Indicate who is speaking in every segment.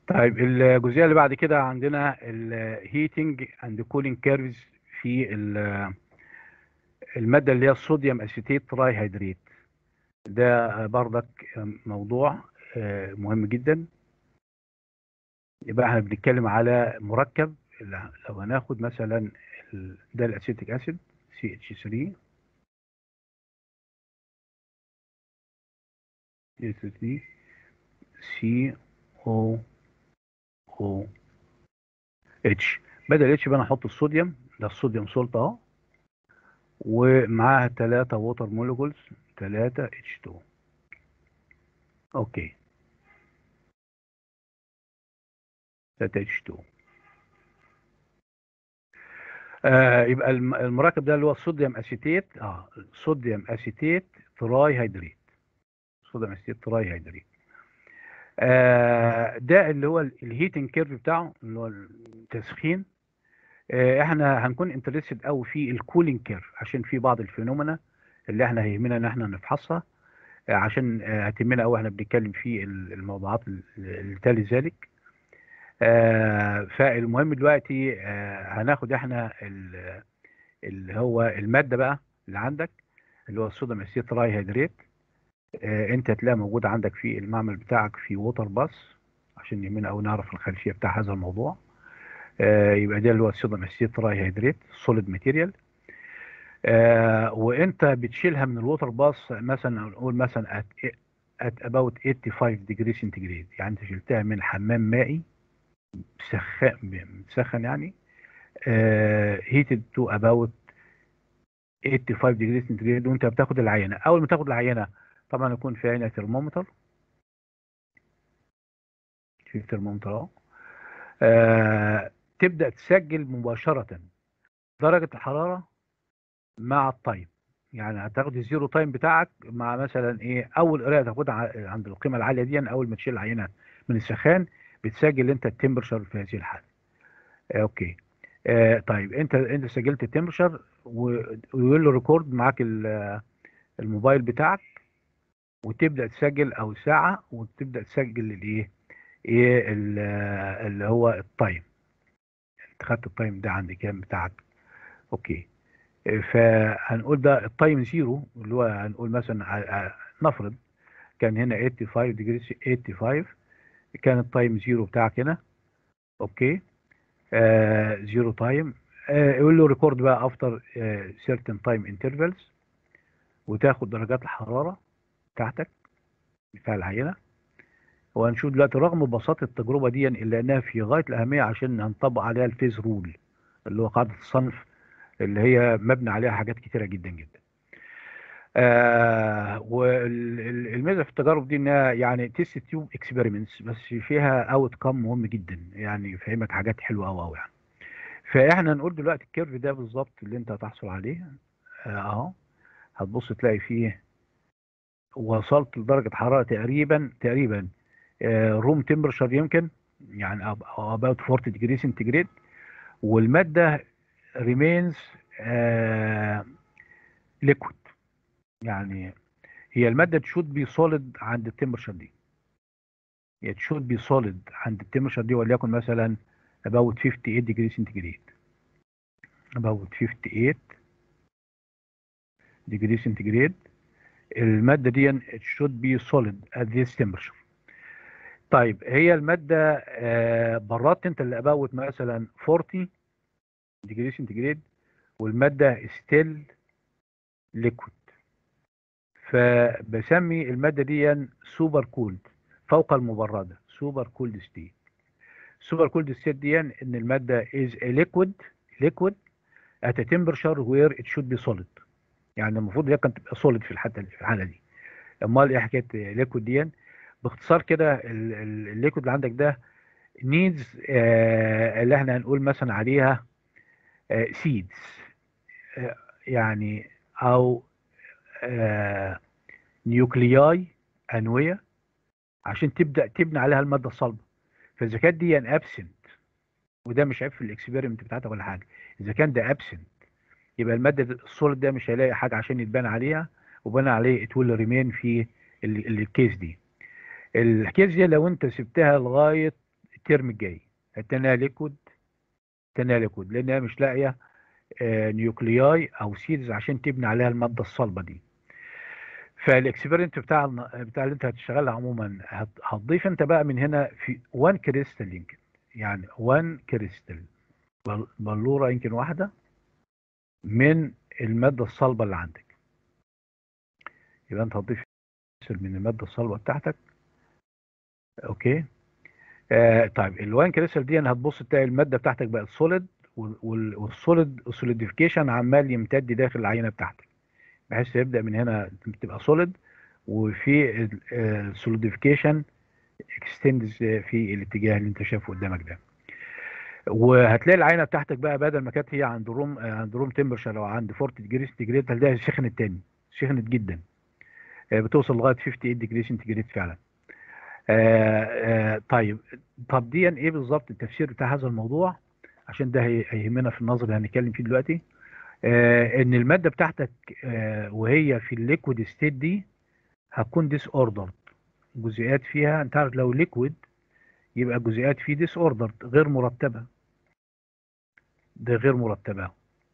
Speaker 1: طيب الجزئيه اللي بعد كده عندنا الهيتنج اند كولينج كيرفز في ال- الماده اللي هي الصوديوم اسيتيت تراي هيدريت ده بردك موضوع آه، مهم جدا يبقى احنا بنتكلم على مركب اللي لو هناخد مثلا ال- ده الاسيتيك اسيد CH3 CH3 CO O اتش بدل اتش يبقى انا احط الصوديوم ده الصوديوم سولت اهو ومعاها 3 ووتر موليكولز 3 اتش 2 اوكي 3 اتش 2 آه يبقى الم- المركب ده اللي هو الصوديوم اسيتيت اه صوديوم اسيتيت تراي هيدريت صوديوم اسيتيت تراي هيدريت آه ده اللي هو الهيتنج كيرف بتاعه اللي هو التسخين آه احنا هنكون انترستد قوي في الكولينج كيرف عشان في بعض الفينومينا اللي احنا هيهمنا ان احنا نفحصها آه عشان آه هتهمنا قوي احنا بنتكلم في ال- الموضوعات ال- اللي تالي ذلك آه فالمهم دلوقتي آه هناخد احنا ال- اللي هو الماده بقى اللي عندك اللي هو الصوديوم اسيت تراي هيدريت آه، انت هتلاقيها موجوده عندك في المعمل بتاعك في ووتر باس عشان يهمنا او نعرف الخلفيه بتاع هذا الموضوع آه، يبقى ده اللي هو الصوديوم اسيت تراي هيدريت سوليد ماتيريال وانت بتشيلها من الووتر باس مثلا نقول مثلا at, at about 85 degree centigrade يعني انت شلتها من حمام مائي مسخن مسخن يعني هيتد تو about 85 degree centigrade وانت بتاخد العينه اول ما تاخد العينه طبعا يكون في عينه ترمومتر في ترمومتر اهو آه، تبدا تسجل مباشره درجه الحراره مع التايم يعني هتاخد الزيرو تايم بتاعك مع مثلا ايه اول قرايه تاخدها ع- عند القيمه العاليه دي اول ما تشيل العينه من السخان بتسجل انت التمبرشر في هذه الحاله آه، اوكي آه طيب انت انت سجلت التمبرشر ويقول له ريكورد معاك ال- الموبايل بتاعك وتبدا تسجل او ساعه وتبدا تسجل الايه ايه ال- اللي هو التايم انت خدت التايم ده عند كام بتاعك اوكي فهنقول ده التايم زيرو اللي هو هنقول مثلا ع- ع- نفرض كان هنا 85 ديجري 85 كان التايم زيرو بتاعك هنا اوكي آه زيرو تايم آه يقول له ريكورد بقى افتر سيرتن تايم انترفلز وتاخد درجات الحراره بتاعتك بتاع العينه وهنشوف دلوقتي رغم بساطه التجربه دي الا انها في غايه الاهميه عشان هنطبق عليها الفيز رول اللي هو قاعده الصنف اللي هي مبني عليها حاجات كتيره جدا جدا. آه والميزه في التجارب دي انها يعني تيست تيوب اكسبيرمنتس بس فيها اوت كام مهم جدا يعني يفهمك حاجات حلوه قوي قوي يعني. فاحنا نقول دلوقتي الكيرف ده بالظبط اللي انت هتحصل عليه آه، اهو هتبص تلاقي فيه وصلت لدرجه حراره تقريبا تقريبا روم تمبرشر يمكن يعني about 40 ديجري سنتيجريد والماده ريمينز ليكويد يعني هي الماده تشود بي سوليد عند التمبرشر دي هي تشود بي سوليد عند التمبرشر دي وليكن مثلا about 58 ديجري سنتيجريد about 58 ديجري سنتيجريد الماده دي it should be solid at this temperature طيب هي الماده آه، برات انت اللي about مثلا 40 ديجري سنتيجريد والماده ستيل ليكويد فبسمي الماده دي سوبر كولد فوق المبرده سوبر كولد ستيت سوبر كولد ستيت دي ان الماده is a liquid liquid at a temperature where it should be solid يعني المفروض هي كانت تبقى solid في الحاله في الحاله دي امال ايه حكايه ليكويد دي باختصار كده ال- ال- الليكويد اللي عندك ده نيدز اللي احنا هنقول مثلا عليها سيدز يعني او نيوكلياي انويه عشان تبدا تبني عليها الماده الصلبه فاذا كانت دي ابسنت وده مش عيب في الاكسبيرمنت بتاعتك ولا حاجه اذا كان ده ابسنت يبقى الماده السوليد ده مش هيلاقي حاجه عشان يتبنى عليها وبنى عليه ات ويل ريمين في ال- ال- الكيس دي الكيس دي لو انت سبتها لغايه الترم الجاي هتلاقيها ليكويد هتلاقيها ليكويد لانها مش لاقيه آه، نيوكلياي او سيلز عشان تبني عليها الماده الصلبه دي فالاكسبيرمنت بتاع بتاع اللي انت هتشتغلها عموما هت- هتضيف انت بقى من هنا في 1 كريستال يمكن يعني 1 كريستال بل- بلوره يمكن واحده من الماده الصلبه اللي عندك يبقى انت هتضيف كريستال من الماده الصلبه بتاعتك اوكي آه طيب الوان كريستال دي أنا هتبص تلاقي الماده بتاعتك بقت سوليد والسوليد السوليديفيكيشن عمال يمتد داخل العينه بتاعتك بحيث يبدا من هنا تبقى سوليد وفي السوليديفيكيشن اكستندز في الاتجاه اللي انت شايفه قدامك ده وهتلاقي العينه بتاعتك بقى بدل ما كانت هي عند روم عند روم تمبرشر او عند 40 ديجري سنتيجريد هتلاقيها سخنت تاني سخنت جدا آه، بتوصل لغايه 58 ديجري سنتيجريد فعلا آه، آه، طيب طب دي ايه بالظبط التفسير بتاع هذا الموضوع عشان ده هي- هيهمنا في النظر اللي هنتكلم فيه دلوقتي آه، ان الماده بتاعتك آه، وهي في الليكويد ستيت دي هتكون ديس اوردرد جزيئات فيها انت عارف لو ليكويد يبقى الجزيئات فيه ديس اوردرد غير مرتبه ده غير مرتبه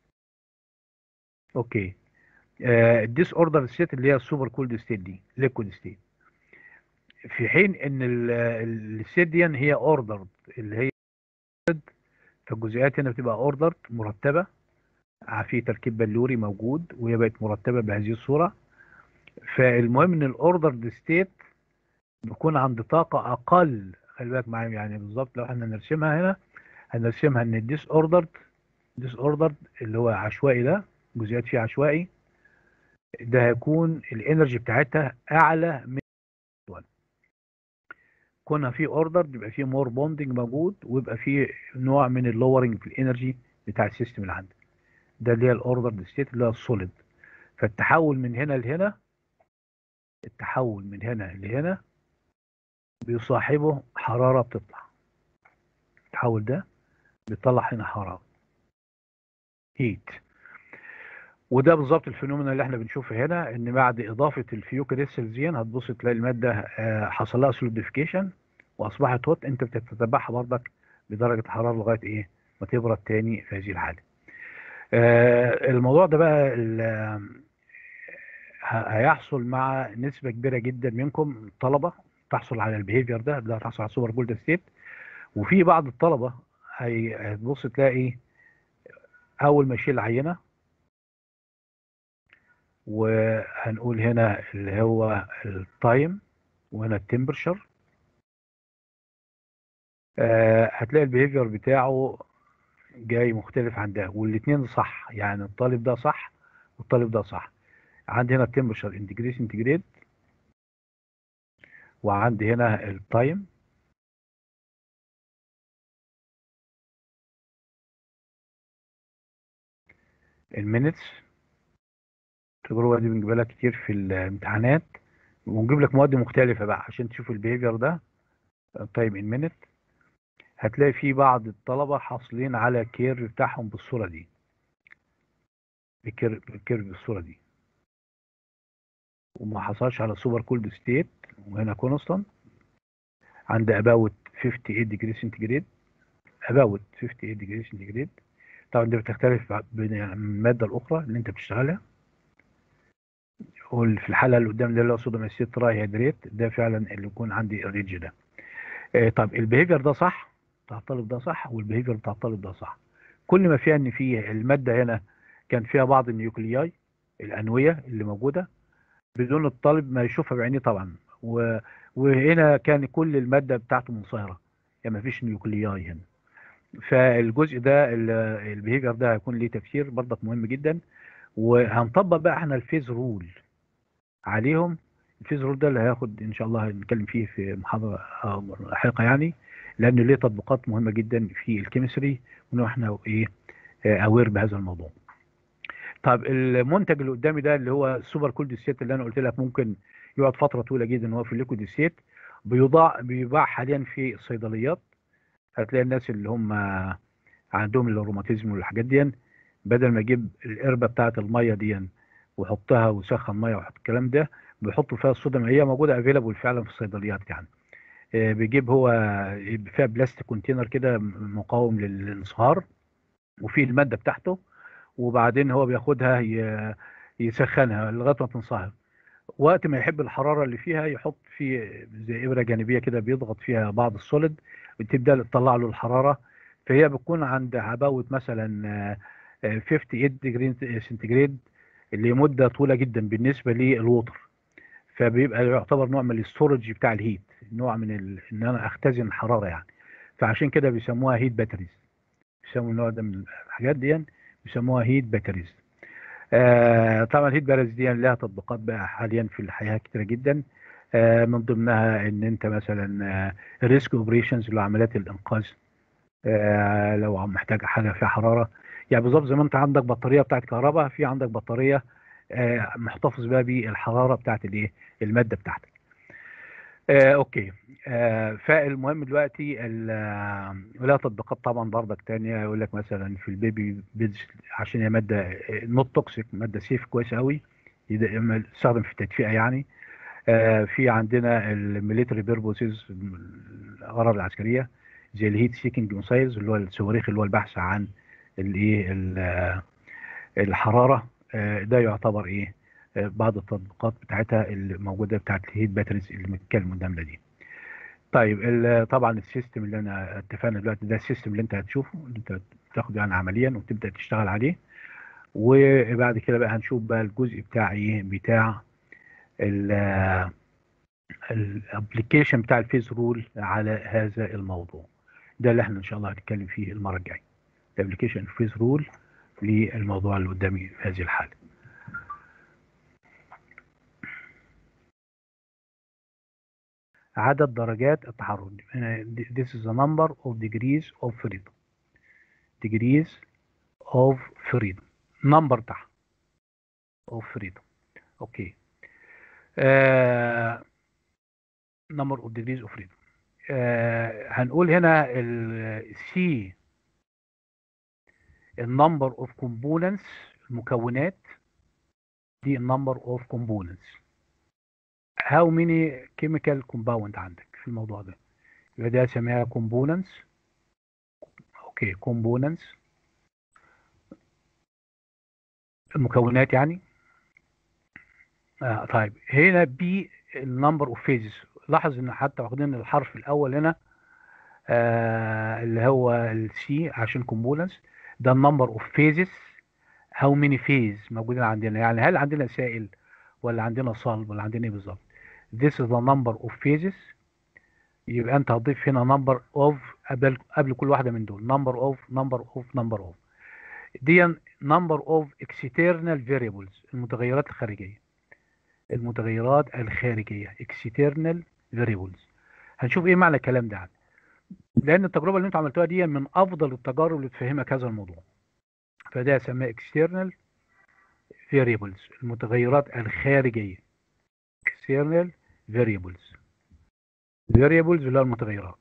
Speaker 1: اوكي الديس اوردر ستيت اللي هي السوبر كولد ستيت دي ليكويد ستيت في حين ان الستيت دي هي اوردرد اللي هي فالجزيئات هنا بتبقى اوردرد مرتبه في تركيب بلوري موجود وهي بقت مرتبه بهذه الصوره فالمهم ان الاوردرد ستيت بيكون عند طاقه اقل خلي بالك معايا يعني بالظبط لو احنا نرسمها هنا هنرسمها ان الديس اوردرد ديس اوردرد اللي هو عشوائي ده جزيئات فيه عشوائي ده هيكون الانرجي بتاعتها اعلى من كونها في اوردر يبقى فيه مور بوندنج موجود ويبقى فيه نوع من اللورنج في الانرجي بتاع السيستم اللي عندك ده اللي هي الاوردر ستيت اللي هي السوليد فالتحول من هنا لهنا التحول من هنا لهنا بيصاحبه حرارة بتطلع التحول ده بيطلع هنا حرارة هيت وده بالظبط الفينومينا اللي احنا بنشوفه هنا ان بعد اضافه الفيوكريستالزين هتبص تلاقي الماده آه، حصل لها سوليديفيكيشن واصبحت هوت انت بتتبعها برضك بدرجه الحراره لغايه ايه ما تبرد تاني في هذه الحاله. آه، الموضوع ده بقى ال- ه- هيحصل مع نسبه كبيره جدا منكم طلبه تحصل على البيهيفير ده ده هتحصل على سوبر جولد ستيت وفي بعض الطلبه هي- هتبص تلاقي اول ما يشيل العينه وهنقول هنا اللي هو التايم وهنا التمبرشر آه هتلاقي البيهيفير بتاعه جاي مختلف عن ده والاثنين صح يعني الطالب ده صح والطالب ده صح عندي هنا التمبرشر انتجريت انتجريت وعندي هنا التايم المينتس التجربة دي بنجيبها لك كتير في الامتحانات ونجيب لك مواد مختلفة بقى عشان تشوف البيهيفير ده طيب ان مينت هتلاقي في بعض الطلبة حاصلين على الكيرف بتاعهم بالصورة دي الكيرف الكيرف بالصورة دي وما حصلش على سوبر كولد ستيت وهنا كونستانت عند about 58 degree centigrade about 58 degree centigrade طبعا دي بتختلف بين المادة الأخرى اللي أنت بتشتغلها واللي في الحالة اللي قدام ده اللي هو صوديوم اسيت تراي هيدريت ده فعلا اللي يكون عندي الريدج ده آه، طب البيهيفير ده صح بتاع الطالب ده صح والبيهيفير بتاع الطالب ده صح كل ما فيها ان في المادة هنا كان فيها بعض النيوكلياي الأنوية اللي موجودة بدون الطالب ما يشوفها بعينيه طبعا و... وهنا كان كل المادة بتاعته منصهرة يعني ما فيش نيوكلياي هنا فالجزء ده ال- البيهيفير ده هيكون ليه تفسير برضك مهم جدا وهنطبق بقى احنا الفيز رول عليهم الفيز رول ده اللي هياخد ان شاء الله هنتكلم فيه في محاضره آه، لاحقه يعني لانه ليه تطبيقات مهمه جدا في الكيمستري وان احنا ايه اوير بهذا الموضوع. طب المنتج اللي قدامي ده اللي هو السوبر كولد ستيت اللي انا قلت لك ممكن يقعد فتره طويله جدا وهو في الليكويد ستيت بيضاع بيباع حاليا في الصيدليات هتلاقي الناس اللي هم عندهم الروماتيزم والحاجات دي بدل ما يجيب القربه بتاعه الميه دي ويحطها ويسخن ميه ويحط الكلام ده بيحطوا فيها الصودا هي موجوده افيلابل فعلا في الصيدليات يعني آه، بيجيب هو فيها بلاستيك كونتينر كده مقاوم للانصهار وفيه الماده بتاعته وبعدين هو بياخدها ي- يسخنها لغايه ما تنصهر وقت ما يحب الحراره اللي فيها يحط فيه زي ابره جانبيه كده بيضغط فيها بعض السوليد وتبدا تطلع له الحراره فهي بتكون عند عباوه مثلا آه، آه، 58 ديجري سنتيجريد اللي مده طويله جدا بالنسبه للوتر فبيبقى يعتبر نوع من الستورج بتاع الهيت نوع من ال... ان انا اختزن حراره يعني فعشان كده بيسموها هيت باتريز بيسموا النوع ده من الحاجات دي بيسموها هيت باتريز آه طبعا الهيت باتريز دي لها تطبيقات بقى حاليا في الحياه كتيره جدا آه من ضمنها ان انت مثلا آه ريسك اوبريشنز اللي هو عمليات الانقاذ آه لو عم محتاج حاجه فيها حراره يعني بالظبط زي ما انت عندك بطاريه بتاعت كهرباء في عندك بطاريه آه محتفظ بقى بالحراره بتاعت الايه الماده بتاعتك آه اوكي آه فالمهم دلوقتي ال- آه، ولها تطبيقات طبعا برضك تانية يقول لك مثلا في البيبي بيدز عشان هي ماده نوت توكسيك ماده سيف كويسه قوي يد- تستخدم في التدفئه يعني آه في عندنا الميليتري بيربوسز الاغراض العسكريه زي الهيت سيكينج ميسايلز اللي هو الصواريخ اللي هو البحث عن الايه ال- آه، الحراره آه، ده يعتبر ايه آه، بعض التطبيقات بتاعتها اللي موجوده بتاعت الهيت باتريز اللي بنتكلم قدامنا دي طيب ال- طبعا السيستم اللي انا اتفقنا دلوقتي ده السيستم اللي انت هتشوفه اللي انت بتاخده يعني عمليا وتبدا تشتغل عليه وبعد كده بقى هنشوف بقى الجزء بتاع ايه بتاع الابلكيشن بتاع الفيز رول على هذا الموضوع ده اللي احنا ان شاء الله هنتكلم فيه المره الجايه الابلكيشن فيز رول للموضوع اللي قدامي في هذه الحاله عدد درجات التحرك this is the number of degrees of freedom degrees of freedom number بتاعها of freedom اوكي آه number of degrees of freedom آه هنقول هنا ال C النمبر اوف components المكونات دي النمبر اوف components how many chemical compound عندك في الموضوع ده يبقى ده سميها components اوكي components المكونات يعني آه طيب هنا بي النمبر اوف فيزز لاحظ ان حتى واخدين الحرف الاول هنا آه اللي هو السي عشان كومبوننتس ده النمبر اوف فيزز هاو ميني فيز موجودين عندنا يعني هل عندنا سائل ولا عندنا صلب ولا عندنا ايه بالظبط this is the number of phases يبقى انت هتضيف هنا number of قبل قبل كل واحده من دول number of number of number of دي number of external variables المتغيرات الخارجيه المتغيرات الخارجيه external variables هنشوف ايه معنى الكلام ده يعني. لان التجربه اللي انتوا عملتوها دي من افضل التجارب اللي تفهمك هذا الموضوع فده سماه external variables المتغيرات الخارجيه external variables variables اللي هو المتغيرات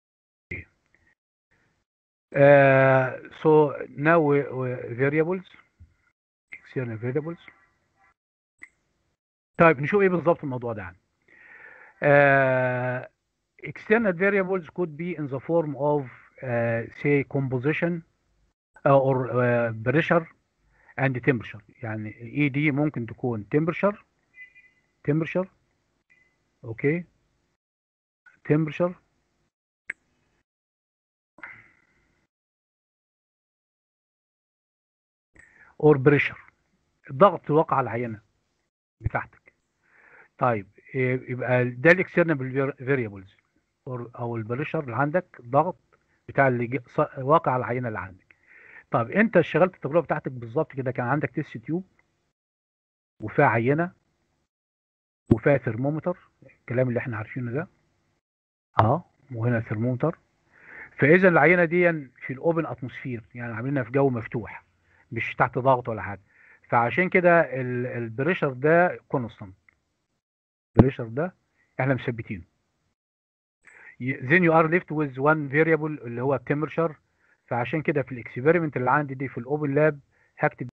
Speaker 1: uh, so now we, we variables external variables طيب نشوف ايه بالظبط الموضوع ده يعني uh, external variables could be in the form of uh, say composition uh, or uh, pressure and temperature يعني اي دي ممكن تكون temperature temperature اوكي temperature or pressure الضغط الواقع على العينه بتاعتك طيب يبقى ده الاكسترنال فاريبلز او البريشر اللي عندك ضغط بتاع اللي واقع على العينه اللي عندك طب انت اشتغلت التجربه بتاعتك بالظبط كده كان عندك تيست تيوب وفيها عينه وفيها ثرمومتر الكلام اللي احنا عارفينه ده اه وهنا ثرمومتر فاذا العينه دي في الاوبن اتموسفير يعني عاملينها في جو مفتوح مش تحت ضغط ولا حاجه فعشان كده البريشر ده كونستانت البريشر ده احنا مثبتينه then you are left with one variable اللي هو التمبرشر فعشان كده في الاكسبيرمنت اللي عندي دي في الاوبن لاب هكتب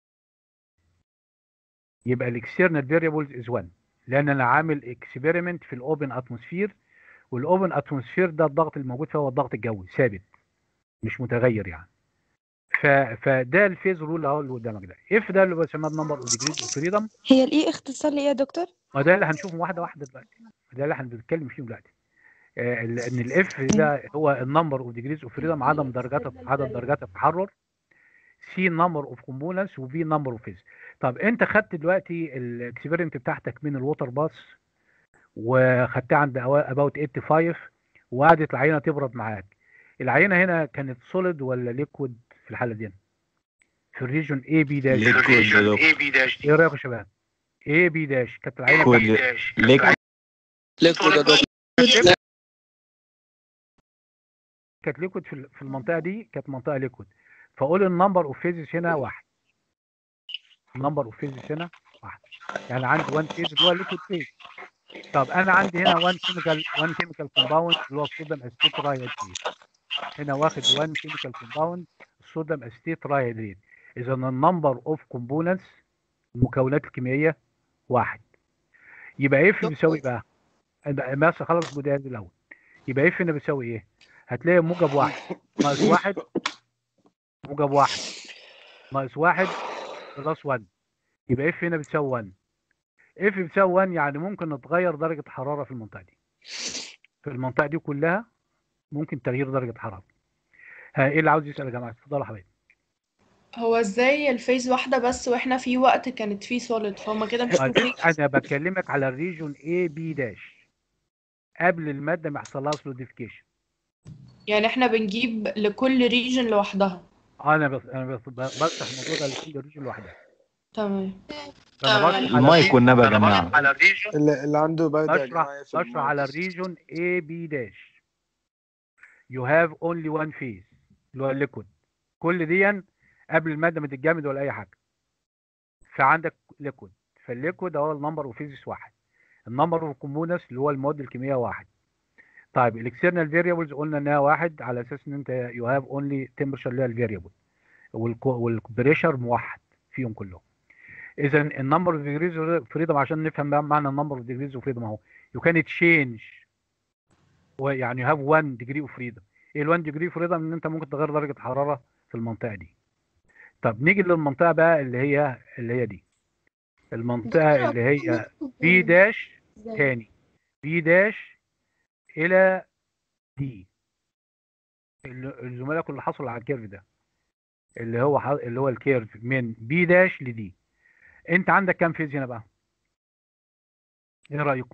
Speaker 1: يبقى الاكسترنال فاريبلز از 1 لان انا عامل اكسبيرمنت في الاوبن اتموسفير والاوبن اتموسفير ده الضغط الموجود فيه هو الضغط الجوي ثابت مش متغير يعني ف... فده الفيز رول اهو اللي قدامك ده اف ده اللي بسميه النمبر اوف ديجريز اوف فريدم
Speaker 2: هي الاي اختصار لايه يا دكتور
Speaker 1: ما ده اللي هنشوفه واحده واحده دلوقتي ده اللي احنا بنتكلم فيه دلوقتي آه، ال- ان الاف ده هو النمبر اوف ديجريز اوف فريدم عدم درجات عدد درجات التحرر سي نمبر اوف كومبوننتس وبي نمبر اوف فيز طب انت خدت دلوقتي الاكسبيرمنت بتاعتك من الووتر باس وخدتها عند اباوت 85 وقعدت العينه تبرد معاك العينه هنا كانت سوليد ولا ليكويد في الحاله دي في الريجون اي بي داش
Speaker 3: ليكويد يا دكتور
Speaker 1: ايه رايكم يا شباب اي بي داش كانت العينه
Speaker 3: ليكويد ليكويد
Speaker 4: ليكويد يا دكتور
Speaker 1: كانت ليكويد في ال- في المنطقه دي كانت منطقه ليكويد فاقول النمبر اوف فيزز هنا واحد النمبر اوف فيزز هنا واحد يعني عندي 1 فيز اللي هو ليكويد فيز طب انا عندي هنا 1 كيميكال 1 كيميكال كومباوند اللي هو الصوديوم اسيتيت ترايهيدريت هنا واخد 1 كيميكال كومباوند الصوديوم اسيتيت ترايهيدريت اذا النمبر اوف كومبوننتس المكونات الكيميائيه واحد يبقى اف بيساوي بقى بس خلص الجزئيه دي الاول يبقى اف هنا بيساوي ايه؟ هتلاقي موجب واحد ناقص واحد موجب واحد ناقص واحد بلس 1 يبقى اف هنا بتساوي 1 اف بتساوي 1 يعني ممكن نتغير درجه الحراره في المنطقه دي في المنطقه دي كلها ممكن تغيير درجه الحراره ها ايه اللي عاوز يسال يا جماعه اتفضلوا يا حبايبي
Speaker 5: هو ازاي الفيز واحدة بس واحنا في وقت كانت فيه سوليد فهم كده مش
Speaker 1: انا بكلمك على الريجون اي بي داش قبل الماده ما يحصل لها سوليديفيكيشن
Speaker 5: يعني احنا بنجيب لكل ريجن لوحدها
Speaker 1: انا بس انا بس بفتح الموضوع ده لكل ريجون لوحدها
Speaker 5: تمام
Speaker 1: فانا بشرح على
Speaker 3: المايك والنبي يا جماعه
Speaker 1: على الريجون
Speaker 4: اللي, اللي عنده برد يا
Speaker 1: بشرح
Speaker 4: جماعه يقفل
Speaker 1: بشرح على
Speaker 4: المايك.
Speaker 1: الريجون A B dash you have only one phase اللي هو الليكويد كل دي قبل الماده ما تتجمد ولا اي حاجه فعندك ليكويد فالليكويد هو النمبر اوف فيزز واحد النمبر اوف كومبوننتس اللي هو المواد الكيميائيه واحد طيب الاكسترنال فاريبلز قلنا انها واحد على اساس ان انت يو هاف اونلي تمبرشر اللي هي الفاريبل والبريشر موحد فيهم كلهم اذا النمبر اوف ديجريز اوف فريدم عشان نفهم بقى معنى النمبر اوف ديجريز اوف فريدم اهو you can change يعني you have 1 degree of freedom ايه ال 1 degree of freedom ان انت ممكن تغير درجه الحراره في المنطقه دي طب نيجي للمنطقه بقى اللي هي اللي هي دي المنطقه اللي هي بي داش تاني بي داش الى دي ال- الزملاء كل حصل على الكيرف ده اللي هو ح- اللي هو الكيرف من بي داش لدي انت عندك كام فيز هنا بقى ايه رايكم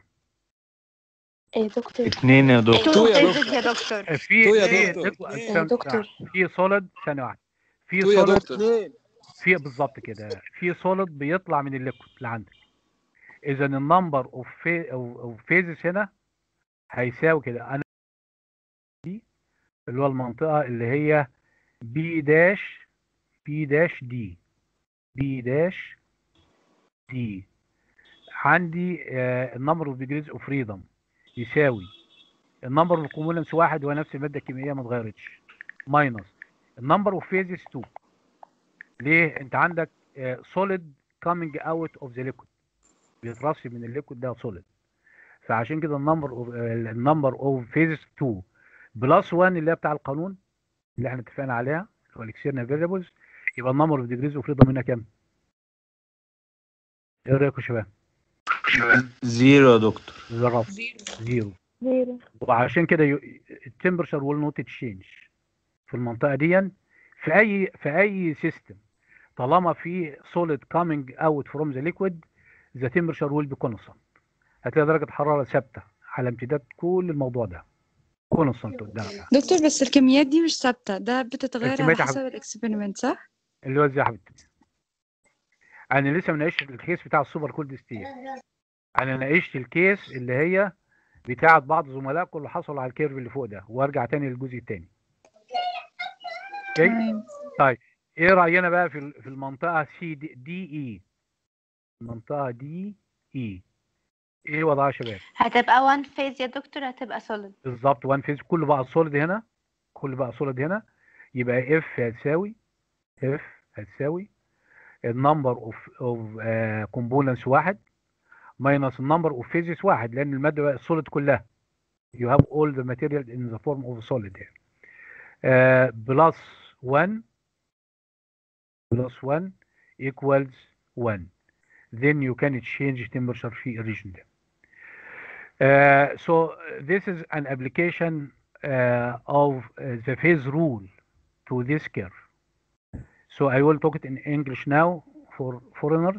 Speaker 2: ايه دكتور
Speaker 3: اتنين يا دكتور
Speaker 4: تو يا
Speaker 2: phases يا دكتور
Speaker 1: في
Speaker 4: تو يا
Speaker 1: في
Speaker 4: دكتور.
Speaker 1: في-
Speaker 2: يا
Speaker 1: ثانية
Speaker 2: دكتور.
Speaker 1: واحدة. في سوليد ثانيه واحده في
Speaker 4: تو يا
Speaker 1: سوليد
Speaker 4: دكتور
Speaker 1: في بالظبط كده في سوليد بيطلع من الليكويد اللي عندك اذا النمبر اوف اوف فيزز هنا هيساوي كده انا دي اللي هو المنطقه اللي هي بي داش بي داش دي بي داش دي عندي النمبر اوف ديجريز اوف فريدم يساوي النمبر اوف كومبوننتس واحد هو نفس الماده الكيميائيه ما اتغيرتش ماينس النمبر اوف فيزز 2 ليه انت عندك سوليد كامينج اوت اوف ذا ليكويد بيترسب من الليكويد ده سوليد فعشان كده النمبر اوف النمبر اوف فيزز 2 بلس 1 اللي هي بتاع القانون اللي احنا اتفقنا عليها اللي هو الاكسترنال فاريبلز يبقى النمبر اوف ديجريز اوف فريدم هنا كام؟ ايه رايكم يا شباب؟
Speaker 3: زيرو يا دكتور
Speaker 1: بالظبط
Speaker 5: زيرو
Speaker 1: زيرو
Speaker 2: زيرو
Speaker 1: وعشان كده التمبرشر ويل نوت تشينج في المنطقه دي في اي في اي سيستم طالما في سوليد كامينج اوت فروم ذا ليكويد ذا تمبرشر ويل بي كونستانت هتلاقي درجه حراره ثابته على امتداد كل الموضوع ده كونستانت قدامك
Speaker 2: دكتور بس الكميات دي مش ثابتة ده بتتغير على
Speaker 1: الكميات يا
Speaker 2: حسب
Speaker 1: حبيبي.
Speaker 2: الاكسبيرمنت صح؟
Speaker 1: اللي هو ازاي يا حبيبتي انا لسه مناقش الكيس بتاع السوبر كولد ستيل انا ناقشت الكيس اللي هي بتاعت بعض زملائكم اللي حصلوا على الكيرف اللي فوق ده وارجع تاني للجزء التاني اوكي
Speaker 2: تمام
Speaker 1: ايه راينا بقى في ال- في المنطقه سي دي, دي اي المنطقه دي اي ايه وضعها يا شباب
Speaker 6: هتبقى وان فيز يا دكتور هتبقى سوليد
Speaker 1: بالظبط وان فيز كله بقى سوليد هنا كله بقى سوليد هنا يبقى اف هتساوي اف هتساوي النمبر اوف اوف كومبوننتس واحد ماينس النمبر اوف فيزز واحد لان الماده بقى سوليد كلها you have all the material in the form of solid here uh, plus 1 plus 1 equals 1 then you can change temperature في region ده uh, so this is an application uh, of uh, the phase rule to this curve so I will talk it in English now for foreigners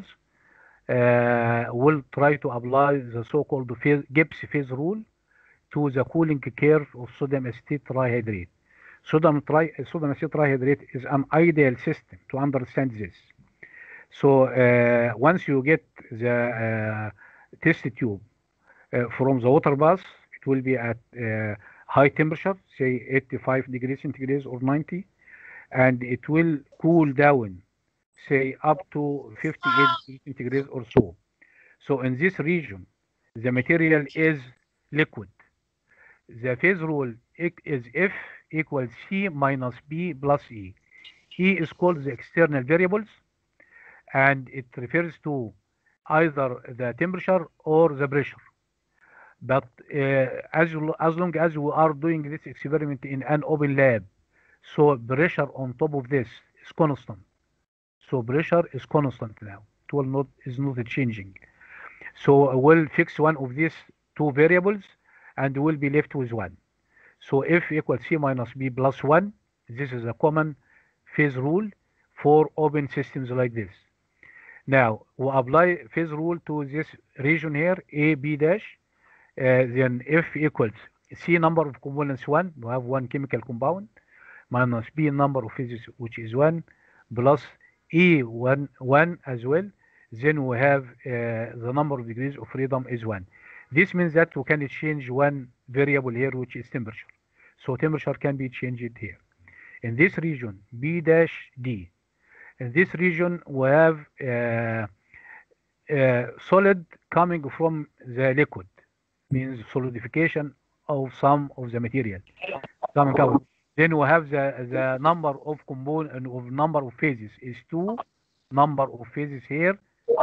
Speaker 1: uh, will try to apply the so-called phase, Gibbs phase rule to the cooling curve of sodium acetate trihydrate. Sodium, tri, sodium acetate trihydrate is an ideal system to understand this. So uh, once you get the uh, test tube uh, from the water bath, it will be at uh, high temperature, say 85 degrees centigrade or 90, and it will cool down say up to 58 degrees centigrade or so. So in this region, the material is liquid. The phase rule i- is F equals C minus B plus E. E is called the external variables, and it refers to either the temperature or the pressure. But uh, as, you, as long as we are doing this experiment in an open lab, so pressure on top of this is constant. So pressure is constant now. It will not is not changing. So we'll fix one of these two variables and we'll be left with one. So F equals C minus B plus one. This is a common phase rule for open systems like this. Now we apply phase rule to this region here, A, B dash. Uh, then F equals C number of components one. We have one chemical compound minus B number of phases, which is one, plus E one one as well. Then we have uh, the number of degrees of freedom is one. This means that we can change one variable here, which is temperature. So temperature can be changed here. In this region, B dash D. In this region, we have uh, uh, solid coming from the liquid, means solidification of some of the material. Coming out. Then we have the, the number of component of number of phases is two. Number of phases here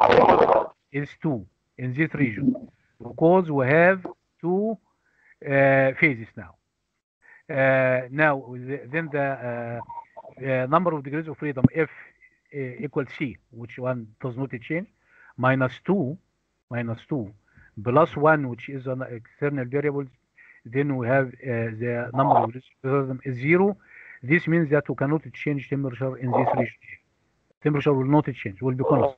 Speaker 1: is two in this region because we have two uh, phases now. Uh, now the, then the uh, uh, number of degrees of freedom F uh, equals C, which one does not change, minus two, minus two, plus one, which is an external variable then we have uh, the number of rhythm is zero. This means that we cannot change temperature in this region. here. Temperature will not change, will be constant.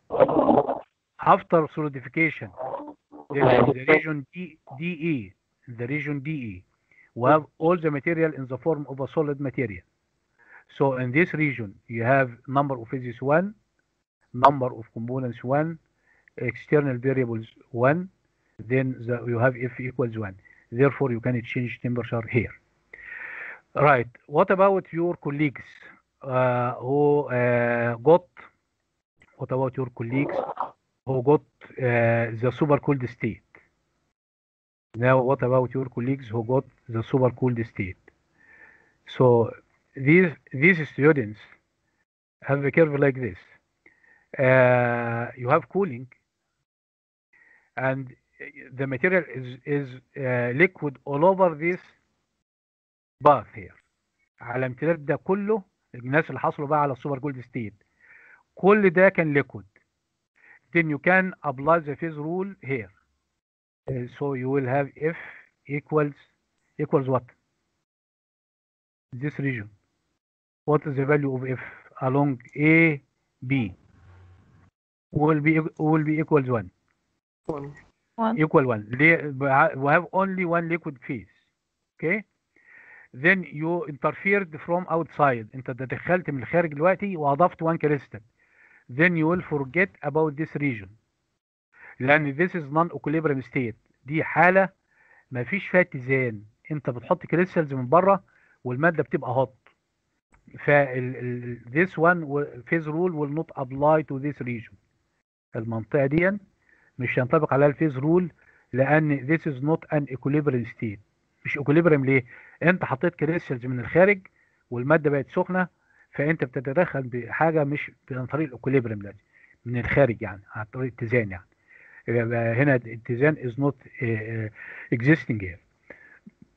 Speaker 1: After solidification, then in the region D, DE, in the region DE, we have all the material in the form of a solid material. So in this region, you have number of phases one, number of components one, external variables one, then the, you have F equals one therefore you can change temperature here. Right, what about your colleagues uh, who uh, got, what about your colleagues who got uh, the supercooled state? Now, what about your colleagues who got the supercooled state? So these, these students have a curve like this. Uh, you have cooling and the material is is uh, liquid all over this bath here على امتداد ده كله الناس اللي حصلوا بقى على السوبر جولد ستيت كل ده كان liquid then you can apply the phase rule here Uh, so you will have F equals equals what this region what is the value of F along A B will be will be equals one
Speaker 4: One.
Speaker 2: One.
Speaker 1: equal one. They- We have only one liquid phase. Okay? Then you interfered from outside. انت تدخلت من الخارج دلوقتي واضفت one crystal. Then you will forget about this region. لان this is non equilibrium state. دي حالة ما فيش فيها اتزان. انت بتحط كريستالز من بره والمادة بتبقى هوت. فال ال- this one will- phase rule will not apply to this region. المنطقة دي مش هينطبق عليها الفيز رول لان this is not an equilibrium state مش equilibrium ليه انت حطيت كريستالز من الخارج والماده بقت سخنه فانت بتتدخل بحاجه مش عن طريق الاكوليبريم ده من الخارج يعني عن طريق اتزان يعني يبقى هنا الاتزان is not uh, uh, existing here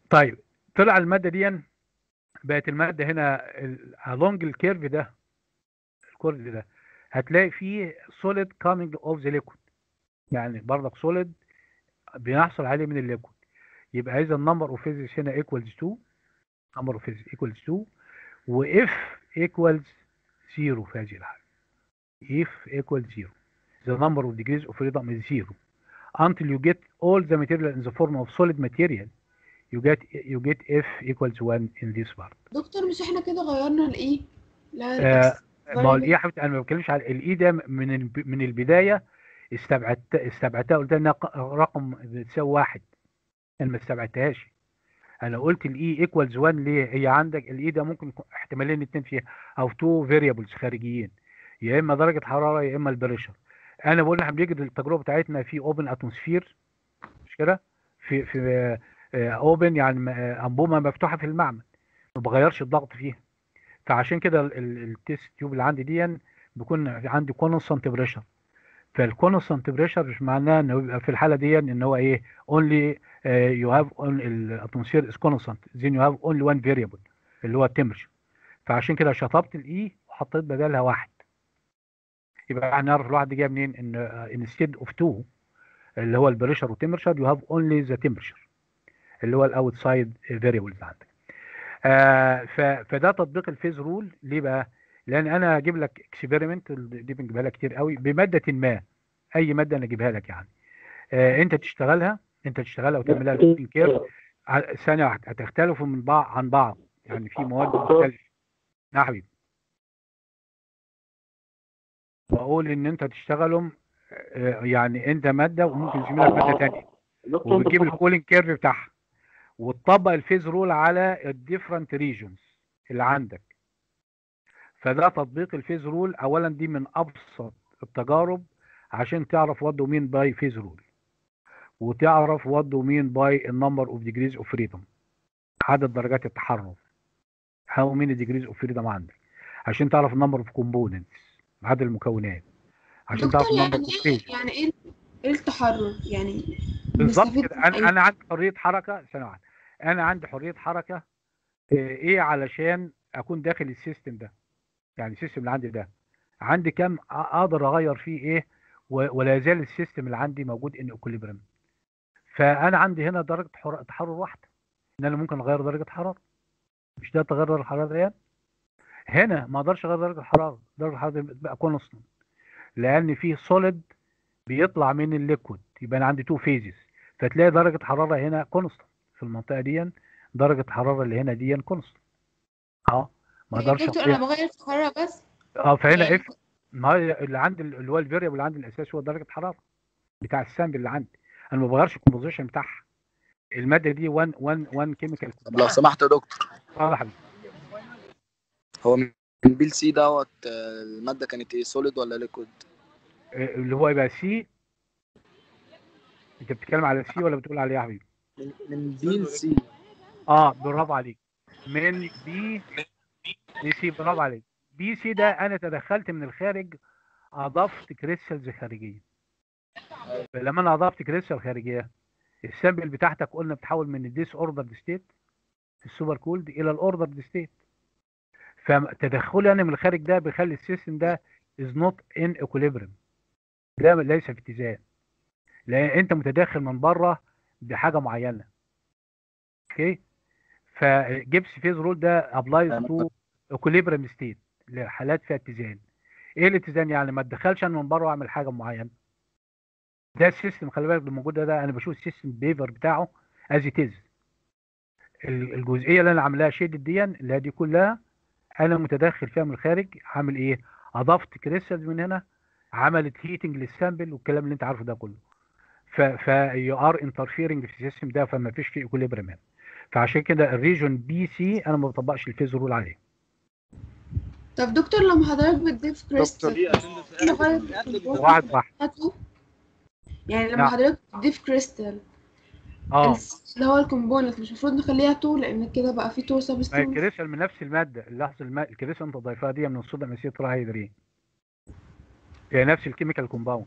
Speaker 1: طيب طلع الماده دي بقت الماده هنا along الكيرف ده الكيرف ده هتلاقي فيه solid coming of the liquid يعني برضك solid بيحصل عليه من الليكويد يبقى اذا النمبر اوف phases هنا equals 2 number of phases equals 2 و if equals 0 في هذه الحالة if equals 0 the number of degrees of freedom is 0 until you get all the material in the form of solid material you get you get f equals 1 in this part
Speaker 5: دكتور مش احنا كده غيرنا الايه
Speaker 1: آه، ما هو الاي يا حبيبتي انا ما بتكلمش على الاي ده من الب- من البدايه استبعدت استبعدتها قلت انها ق- رقم بتساوي واحد انا ما استبعدتهاش انا قلت الاي ايكوالز 1 ليه هي عندك الاي ده ممكن يكون احتمالين اتنين فيها او تو فاريبلز خارجيين يا اما درجه حراره يا اما البريشر انا بقول احنا بنجد التجربه بتاعتنا في اوبن اتموسفير مش كده في في اوبن يعني م- آه، انبوبه مفتوحه في المعمل ما بغيرش الضغط فيها فعشان كده ال- ال- التيست تيوب اللي عندي دي بيكون عندي كونستانت بريشر فالكونستانت بريشر مش معناه انه يبقى في الحاله دي ان هو ايه only يو هاف الاتموسفير از كونستانت then you have only one variable اللي هو التمبرشر فعشان كده شطبت الاي وحطيت بدلها واحد يبقى هنعرف الواحد دي جايه منين ان instead of 2 اللي هو البريشر والتمبرشر you have only the temperature اللي هو الاوتسايد فاريبلز عندك آه ف- فده تطبيق الفيز رول ليه بقى؟ لان انا هجيب لك اكسبيرمنت دي بنجيبها لك كتير قوي بماده ما اي ماده انا اجيبها لك يعني آه انت تشتغلها انت تشتغلها وتعمل لها سكين كير ع- ثانيه واحده هتختلفوا من بعض عن بعض يعني في مواد مختلفه يا حبيبي بقول ان انت تشتغلهم آه، يعني انت ماده وممكن زميلك ماده ثانيه وبتجيب الكولينج كيرف بتاعها وتطبق الفيز رول على الديفرنت ريجونز اللي عندك فده تطبيق الفيز رول اولا دي من ابسط التجارب عشان تعرف وات دو مين باي فيز رول وتعرف وات دو مين باي النمبر اوف ديجريز اوف فريدم عدد درجات التحرر هاو مين ديجريز اوف فريدم عندك عشان تعرف النمبر اوف كومبوننتس عدد المكونات عشان تعرف
Speaker 5: دكتور
Speaker 1: النمبر
Speaker 5: يعني
Speaker 1: اوف
Speaker 5: ايه يعني ايه ايه التحرر يعني
Speaker 1: بالظبط
Speaker 5: بنستفيد
Speaker 1: كده
Speaker 5: من
Speaker 1: انا
Speaker 5: إيه؟
Speaker 1: انا عندي حريه حركه ثانيه واحده انا عندي حريه حركه آه، ايه علشان اكون داخل السيستم ده يعني السيستم اللي عندي ده عندي كام أ- اقدر اغير فيه ايه و- ولا يزال السيستم اللي عندي موجود ان اكوليبريم فانا عندي هنا درجه حر- تحرر واحده ان انا ممكن اغير درجه حراره مش ده تغير درجه الحراره ديت هنا ما اقدرش اغير درجه الحراره درجه الحراره دي بتبقى كونستنت لان في سوليد بيطلع من الليكويد يبقى انا عندي تو فيزز فتلاقي درجه حراره هنا كونستنت في المنطقه دي درجه الحراره اللي هنا دي كونستنت اه ما
Speaker 5: يا
Speaker 1: اقدرش
Speaker 5: دكتور
Speaker 1: أغير.
Speaker 5: انا بغير في الحراره بس
Speaker 1: اه فهنا
Speaker 5: يعني
Speaker 1: اف ما هي اللي عندي اللي هو الفاريبل اللي عندي الاساسي هو درجه حراره بتاع السامبل اللي عندي انا ما بغيرش الكومبوزيشن بتاعها الماده دي 1 1 1 كيميكال
Speaker 4: طب لو سمحت يا دكتور
Speaker 1: اه يا حبيبي
Speaker 4: هو من بيل سي دوت آه، الماده كانت ايه سوليد ولا ليكويد
Speaker 1: آه، اللي هو يبقى سي انت بتتكلم على سي ولا بتقول عليه يا حبيبي
Speaker 4: من من بيل سي
Speaker 1: اه برافو عليك من بي بي سي برافو عليك بي سي ده انا تدخلت من الخارج اضفت كريستالز خارجيه فلما انا اضفت كريستال خارجيه السامبل بتاعتك قلنا بتحول من الديس اوردر ستيت السوبر كولد الى الاوردر ستيت فتدخلي انا من الخارج ده بيخلي السيستم ده از نوت ان اكوليبريم ده ليس في اتزان لان انت متداخل من بره بحاجه معينه اوكي فجيبس فيز رول ده ابلايز تو اكوليبريم ستيت لحالات فيها اتزان ايه الاتزان يعني ما اتدخلش انا من بره واعمل حاجه معينه ده السيستم خلي بالك الموجود ده, ده انا بشوف السيستم بيفر بتاعه از ات از الجزئيه اللي انا عاملاها شيد دي اللي هي دي كلها انا متدخل فيها من الخارج عامل ايه اضفت كريستالز من هنا عملت هيتنج للسامبل والكلام اللي انت عارفه ده كله ف ف يو ار انترفيرنج في السيستم ده فما فيش فيه اكوليبريم هنا فعشان كده الريجون بي سي انا ما بطبقش الفيز رول عليه
Speaker 5: طب دكتور لما حضرتك بتضيف كريستال نغير
Speaker 1: واحد واحد
Speaker 5: بتاعته؟ يعني لما
Speaker 1: نعم.
Speaker 5: حضرتك تضيف كريستال
Speaker 1: اه
Speaker 5: اللي هو الكومبوننت مش المفروض نخليها تو لان كده بقى في تو
Speaker 1: ما هي
Speaker 5: سبستانس
Speaker 1: الكريستال من نفس الماده اللحظه الم... الكريستال انت ضايفها دي من الصوديوم اسيد هيدرين هي نفس الكيميكال كومباوند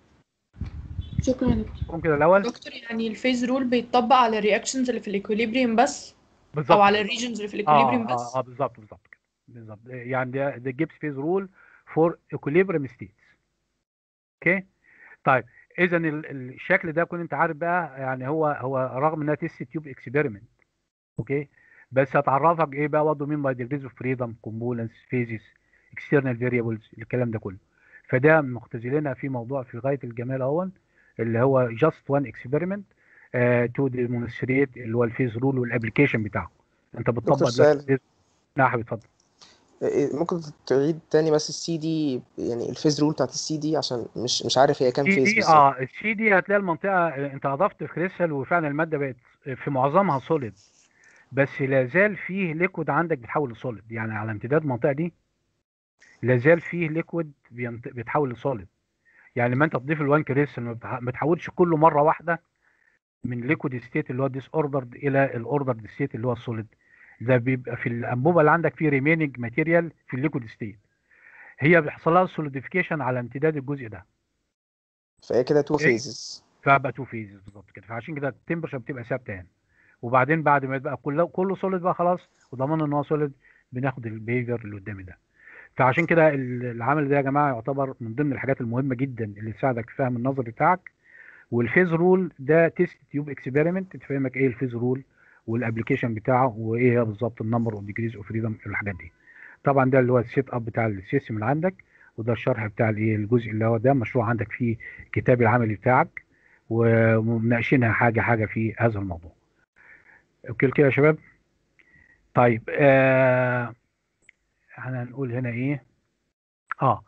Speaker 5: شكرا يا دكتور
Speaker 1: قوم كده الاول
Speaker 5: دكتور يعني الفيز رول بيتطبق على الرياكشنز اللي في الايكوليبريم بس
Speaker 1: بالظبط
Speaker 5: او على الريجنز اللي في الاكوليبريم
Speaker 1: اه
Speaker 5: بس
Speaker 1: اه, آه بالظبط بالظبط كده بالظبط يعني ده ده جيبس فيز رول فور اكوليبريم ستيتس اوكي طيب اذا ال- الشكل ده كنت انت عارف بقى يعني هو هو رغم انها تيست تيوب اكسبيرمنت اوكي بس هتعرفك ايه بقى وضع مين باي ديجريز اوف فريدم كومبوننتس فيزيس اكسترنال فاريبلز الكلام ده كله فده مختزلينها في موضوع في غايه الجمال اهون اللي هو جاست وان اكسبيرمنت تو ديمونستريت اللي هو الفيز رول والابلكيشن بتاعه انت بتطبق
Speaker 7: دكتور سؤال.
Speaker 1: دلوقتي نعم حبيبي اتفضل
Speaker 7: إيه، ممكن تعيد تاني بس السي دي يعني الفيز رول بتاعت السي دي عشان مش مش عارف هي كام
Speaker 1: سي
Speaker 7: فيز
Speaker 1: دي
Speaker 7: بالظبط
Speaker 1: اه السي دي هتلاقي المنطقه انت اضفت كريستال وفعلا الماده بقت في معظمها سوليد بس لا زال فيه ليكويد عندك بيتحول لسوليد يعني على امتداد المنطقه دي لا زال فيه ليكويد بينت- بيتحول لسوليد يعني لما انت تضيف الوان كريستال ما بتح- ما بتحولش كله مره واحده من ليكويد ستيت اللي هو ديس اوردرد الى الاوردرد ستيت اللي هو السوليد ده بيبقى في الانبوبه اللي عندك فيه ريميننج ماتيريال في الليكويد ستيت هي بيحصل لها سوليديفيكيشن على امتداد الجزء ده
Speaker 7: فهي كده تو
Speaker 1: إيه؟
Speaker 7: فيزز
Speaker 1: فبقى تو فيزز بالظبط كده فعشان كده التمبرشر بتبقى ثابته هنا وبعدين بعد ما يبقى كله كله سوليد بقى خلاص وضمننا ان هو سوليد بناخد البيهيفير اللي قدامي ده فعشان كده ال- العمل ده يا جماعه يعتبر من ضمن الحاجات المهمه جدا اللي تساعدك في فهم النظري بتاعك والفيز رول ده تيست تيوب اكسبيرمنت تفهمك ايه الفيز رول والابلكيشن بتاعه وايه هي بالظبط النمبر اوف ديجريز اوف فريدم الحاجات دي طبعا ده اللي هو السيت اب بتاع السيستم اللي عندك وده الشرح بتاع الايه الجزء اللي هو ده مشروع عندك فيه الكتاب العملي بتاعك ومناقشينها حاجه حاجه في هذا الموضوع اوكي كده يا شباب طيب آه هنقول هنا ايه اه,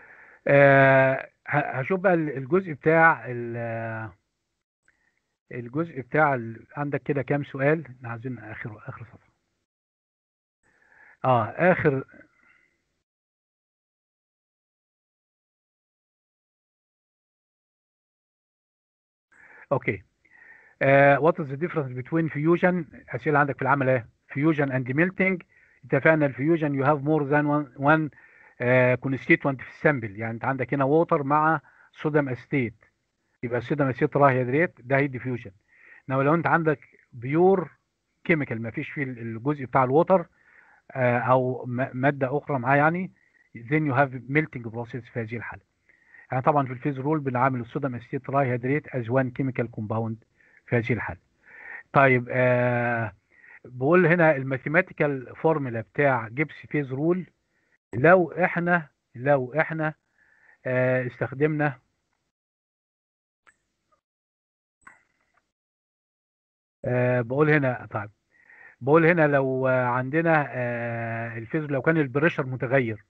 Speaker 1: آه ه- هشوف بقى ال- الجزء بتاع ال- الجزء بتاع ال- عندك كده كام سؤال عايزين اخر اخر صفحه اه اخر اوكي uh, what is the difference between fusion اسئله عندك في العمل ايه fusion and melting اتفقنا الفيوجن you have more than one, one uh, constituent في السامبل يعني انت عندك هنا ووتر مع صوديوم اسيتيت يبقى الصوديوم اسيتيت راهيدريت ده هي ديفيوجن انما لو انت عندك بيور كيميكال ما فيش فيه الجزء بتاع الووتر آه، او م- ماده اخرى معاه يعني then you have melting process في هذه الحاله يعني طبعا في الفيز رول بنعامل الصوديوم اسيتيت رايهيدريت از وان كيميكال كومباوند في هذه الحاله طيب آه بقول هنا الماثيماتيكال فورمولا بتاع جيبس فيز رول لو احنا لو احنا آه استخدمنا آه بقول هنا طيب بقول هنا لو آه، عندنا آه الفيز لو كان البريشر متغير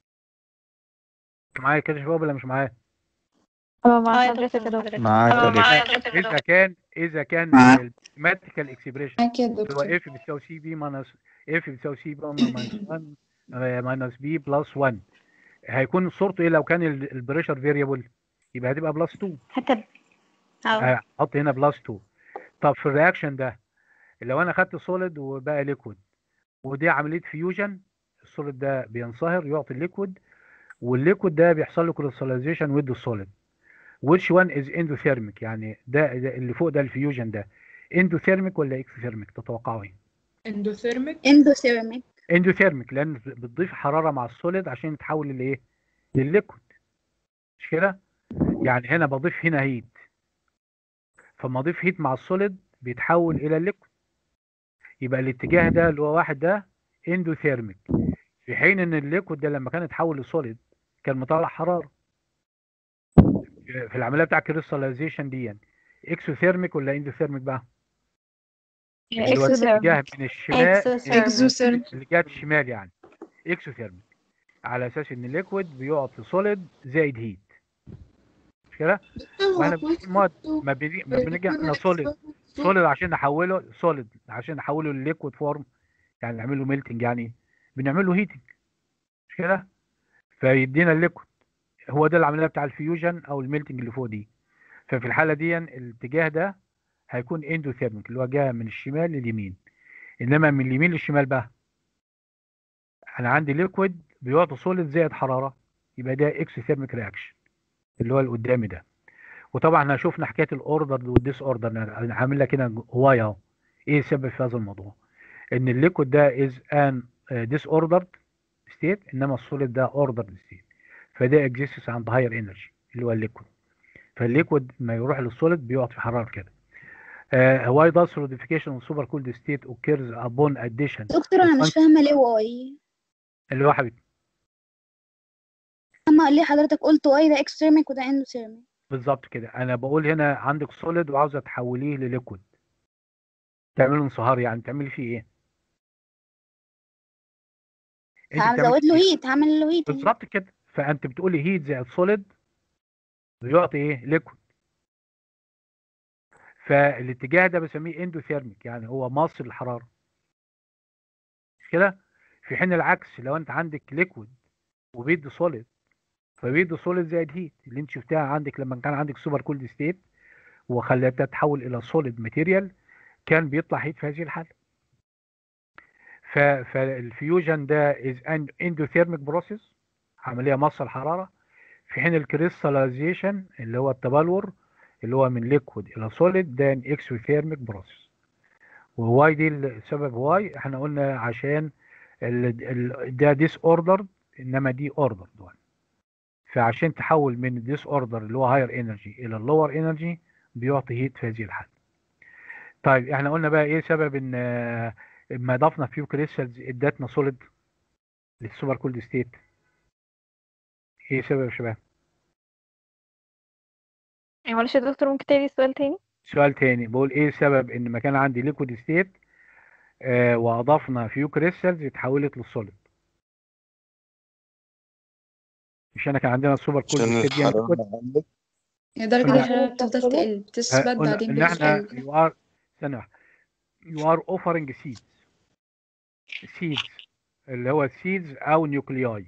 Speaker 1: معايا كده يا شباب ولا مش معايا؟
Speaker 2: اه مع
Speaker 6: اه يا
Speaker 2: حضرتك
Speaker 6: دكتور
Speaker 2: يا دكتور
Speaker 3: معاك
Speaker 6: اه
Speaker 3: يا دكتور
Speaker 6: معايا يا دكتور
Speaker 1: اذا كان اذا كان
Speaker 3: معاك.
Speaker 1: الماثيماتيكال اكسبريشن
Speaker 2: معاك يا
Speaker 1: اللي هو
Speaker 2: دكتور
Speaker 1: اف بتساوي سي بي ماينس اف بتساوي سي بي ماينس 1 ماينس بي بلس 1 هيكون صورته ايه لو كان ال- البريشر فيريبل يبقى هتبقى بلس 2
Speaker 6: هتبقى اه
Speaker 1: هحط هنا بلس 2 طب في الرياكشن ده لو انا خدت سوليد وبقى ليكويد ودي عمليه فيوجن السوليد ده بينصهر يعطي الليكويد والليكويد ده بيحصل له كريستاليزيشن ويدي السوليد which one is endothermic يعني ده, ده اللي فوق ده الفيوجن ده endothermic ولا exothermic تتوقعوا ايه؟
Speaker 5: اندوثيرميك
Speaker 2: اندوثيرميك
Speaker 1: اندوثيرميك لان بتضيف حراره مع السوليد عشان يتحول لايه؟ للليكويد مش كده؟ يعني هنا بضيف هنا هيت فما اضيف هيت مع السوليد بيتحول الى الليكويد يبقى الاتجاه ده اللي هو واحد ده اندوثيرميك في حين ان الليكويد ده لما كان يتحول لسوليد كان مطلع حراره في العمليه بتاع الكريستاليزيشن دي يعني اكسوثيرميك ولا اندوثيرميك بقى؟ اللي هو الاتجاه من الشمال
Speaker 2: اكزوثيرميك
Speaker 1: اللي جهه الشمال يعني اكسوثيرميك على اساس ان الليكويد بيقعد في سوليد زائد هيت مش كده؟ واحنا بنقول ماد ما بنيجي ما بنيجي احنا سوليد سوليد عشان نحوله سوليد عشان نحوله لليكويد فورم يعني نعمل له ميلتنج يعني بنعمل له هيتنج مش كده؟ فيدينا الليكويد هو ده العمليه بتاع الفيوجن او الميلتنج اللي فوق دي ففي الحاله دي الاتجاه ده هيكون اندوثيرميك اللي هو جاي من الشمال لليمين انما من اليمين للشمال بقى انا عندي ليكويد بيعطي سوليد زائد حراره يبقى ده اكسوثيرميك رياكشن اللي هو اللي قدامي ده وطبعا احنا شفنا حكايه الاوردر والديس اوردر انا عامل لك هنا هوايه اهو ايه السبب في هذا الموضوع ان الليكويد ده از ان ديس اوردرد ستيت انما السوليد ده اوردرد ستيت فده اكزيستس عند هاير انرجي اللي هو الليكويد فالليكويد ما يروح للسوليد بيقعد في حراره كده واي does solidification of super cooled state occurs upon addition
Speaker 2: دكتور انا مش فاهمه ليه واي
Speaker 1: اللي هو حبيبي
Speaker 2: فاهمه ليه حضرتك قلت واي ده اكستريميك وده اندوثيرميك
Speaker 1: بالظبط كده انا بقول هنا عندك سوليد وعاوزه تحوليه لليكويد تعمله انصهار يعني تعملي فيه ايه انت بتعملي
Speaker 2: هزود له
Speaker 1: فيه-
Speaker 2: هيت هعمل له هيت
Speaker 1: بالظبط كده فانت بتقولي هيت زائد سوليد بيعطي ايه ليكويد فالاتجاه ده بسميه اندوثيرميك يعني هو مصر الحراره مش كده في حين العكس لو انت عندك ليكويد وبيدي سوليد فبيدي سوليد زائد هيت اللي انت شفتها عندك لما كان عندك سوبر كولد ستيت وخليتها تتحول الى سوليد ماتيريال كان بيطلع هيت في هذه الحاله ف- فالفيوجن ده از ان اندوثيرميك بروسيس عمليه مص الحراره في حين الكريستاليزيشن اللي هو التبلور اللي هو من ليكويد الى سوليد ده اكسوثيرميك بروسيس وواي دي السبب واي احنا قلنا عشان ال- ال- ده ديس اوردر انما دي اوردر فعشان تحول من الديس اوردر اللي هو هاير انرجي الى اللور انرجي بيعطي هيت في هذه الحاله طيب احنا قلنا بقى ايه سبب ان آه، ما ضفنا فيو كريستالز ادتنا سوليد للسوبر كولد ستيت ايه سبب يا شباب
Speaker 6: يعني معلش يا دكتور ممكن تاني السؤال تاني
Speaker 1: سؤال تاني بقول ايه سبب ان ما كان عندي ليكويد ستيت آه واضفنا فيو كريستالز اتحولت للسوليد مش انا كان عندنا السوبر كولد
Speaker 3: عشان
Speaker 1: ستيت دي ليكويد
Speaker 3: الحرارة عندك
Speaker 8: درجة
Speaker 1: قلنا-
Speaker 8: الحرارة بتفضل تقل بتثبت
Speaker 1: قلنا
Speaker 8: بعدين
Speaker 1: ان احنا
Speaker 8: بتقل
Speaker 1: you are استنى واحدة. you are offering seeds seeds اللي هو seeds او نيوكلياي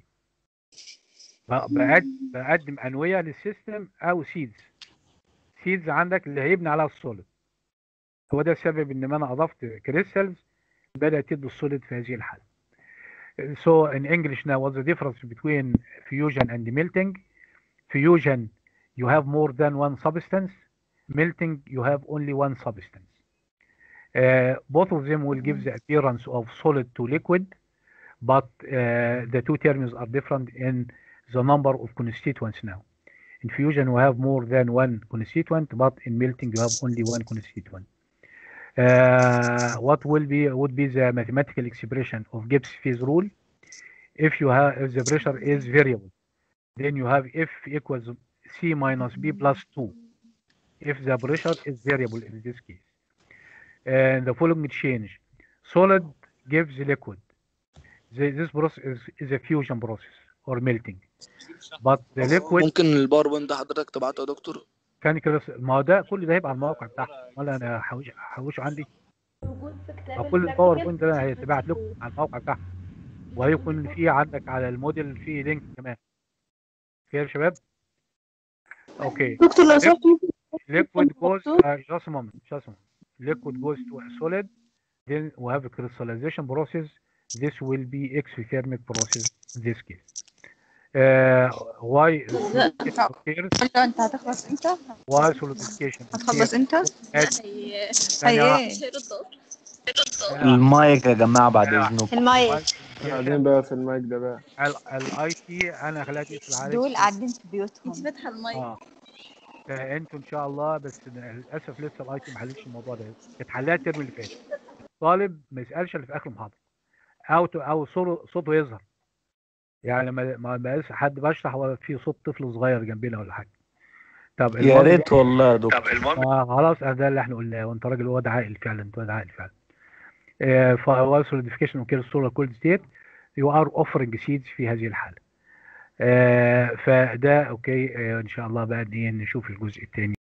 Speaker 1: بقدم بقدم انويه للسيستم او سيدز سيدز عندك اللي هيبني عليها السوليد هو ده السبب ان ما انا اضفت كريستالز بدات تدي السوليد في هذه الحاله so in English now what's the difference between fusion and melting fusion you have more than one substance melting you have only one substance uh, both of them will give the appearance of solid to liquid but uh, the two terms are different in the number of constituents now in fusion we have more than one constituent but in melting you have only one constituent uh, what will be would be the mathematical expression of Gibbs phase rule if you have if the pressure is variable then you have F equals C minus B plus 2 if the pressure is variable in this case and the following change solid gives liquid The- this process is, is a fusion process or melting but the liquid
Speaker 4: ممكن الباوربوينت ده حضرتك تبعته يا دكتور
Speaker 1: كان كده ما هو ده كل ده هيبقى على الموقع بتاعنا ولا انا هحوش هحوشه عندي أو كل الباوربوينت ده هيتبعت لكم على الموقع بتاعنا وهيكون في عندك على الموديل في لينك كمان كده يا شباب اوكي
Speaker 2: دكتور لو سمحت
Speaker 1: liquid goes uh, just a moment just a moment liquid goes to a solid then we have a crystallization process this will be exothermic process in this case uh, why occurs
Speaker 8: لا انت هتخلص امتى؟
Speaker 1: why solidification
Speaker 8: هتخلص
Speaker 1: occurs
Speaker 8: امتى؟
Speaker 1: at
Speaker 8: هي ايه؟
Speaker 3: المايك يا جماعة بعد إذنكم
Speaker 6: المايك
Speaker 7: قاعدين بقى في المايك ده بقى
Speaker 1: الاي تي انا خليها تقفل عليك
Speaker 6: دول قاعدين في بيوتهم
Speaker 2: فاتحه المايك
Speaker 1: اه انتوا ان شاء الله بس للاسف لسه الاي تي ما حلتش الموضوع ده كانت حلها الترم اللي فات طالب ما يسالش الا في اخر المحاضره او ت- او صوره- صوته يظهر يعني ما ما بقاش حد بشرح ولا في صوت طفل صغير جنبنا ولا حاجه طب
Speaker 3: يا
Speaker 1: المهم-
Speaker 3: ريت والله يا دكتور
Speaker 1: آه خلاص آه، ده اللي احنا قلناه وانت راجل واد عاقل فعلا انت واد عاقل فعلا آه فهو solidification occurs solar cold state you are offering seeds في هذه الحاله آه فده اوكي آه ان شاء الله بقى إيه، نشوف الجزء الثاني